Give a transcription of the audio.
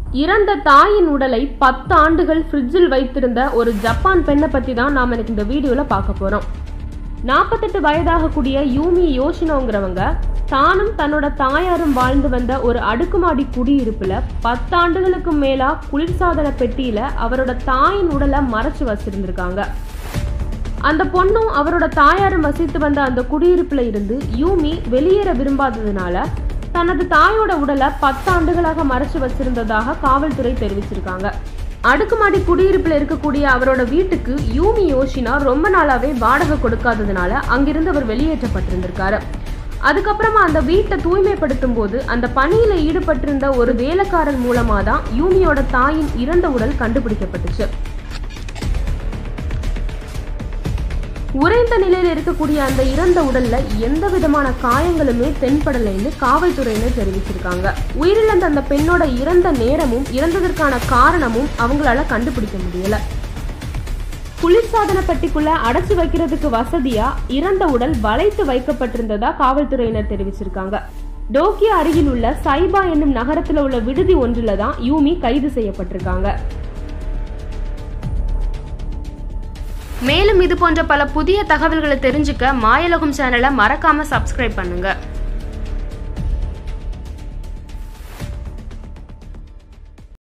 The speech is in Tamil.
இறந்த தாயின் உடலை பத்து ஆண்டுகள் ஃப்ரிட்ஜில் வைத்திருந்த ஒரு ஜப்பான் பெண்ணை பத்தி தான் நாம எனக்கு இந்த வீடியோல பார்க்க போறோம் நாற்பத்தெட்டு வயதாகக்கூடிய யூமி யோஷினோங்கிறவங்க தானும் தன்னோட தாயாரும் வாழ்ந்து வந்த ஒரு அடுக்குமாடி குடியிருப்புல பத்தாண்டுகளுக்கு மேலா குளிர்சாதன பெட்டியில அவரோட தாயின் உடலை மறைச்சு வச்சிருந்திருக்காங்க அந்த பொண்ணும் அவரோட தாயாரும் வசித்து வந்த அந்த குடியிருப்புல இருந்து யூமி வெளியேற விரும்பாததுனால தனது தாயோட உடலை பத்து ஆண்டுகளாக மறைச்சு வச்சிருந்ததாக காவல்துறை தெரிவிச்சிருக்காங்க அடுக்குமாடி குடியிருப்புல இருக்கக்கூடிய அவரோட வீட்டுக்கு யூமி யோஷினா ரொம்ப நாளாவே வாடகை கொடுக்காததுனால அங்கிருந்து அவர் வெளியேற்றப்பட்டிருந்திருக்காரு அதுக்கப்புறமா அந்த வீட்டை தூய்மைப்படுத்தும் போது அந்த பணியில ஈடுபட்டிருந்த ஒரு வேலைக்காரன் மூலமா தான் யூமியோட தாயின் இறந்த உடல் கண்டுபிடிக்கப்பட்டுச்சு உறைந்த நிலையில் இருக்கக்கூடிய அந்த இறந்த உடல்ல எந்த விதமான காயங்களுமே தென்படலைன்னு காவல்துறையினர் தெரிவிச்சிருக்காங்க உயிரிழந்த அந்த பெண்ணோட இறந்த நேரமும் இறந்ததற்கான காரணமும் அவங்களால கண்டுபிடிக்க முடியல குளிர்சாதன பெட்டிக்குள்ள அடைச்சு வைக்கிறதுக்கு வசதியா இறந்த உடல் வளைத்து வைக்கப்பட்டிருந்ததா காவல்துறையினர் தெரிவிச்சிருக்காங்க டோக்கியோ அருகில் உள்ள சைபா என்னும் நகரத்துல உள்ள விடுதி ஒன்றுல தான் யூமி கைது செய்யப்பட்டிருக்காங்க மேலும் இது போன்ற பல புதிய தகவல்களை தெரிஞ்சுக்க மாயலகம் சேனலை மறக்காம சப்ஸ்கிரைப் பண்ணுங்க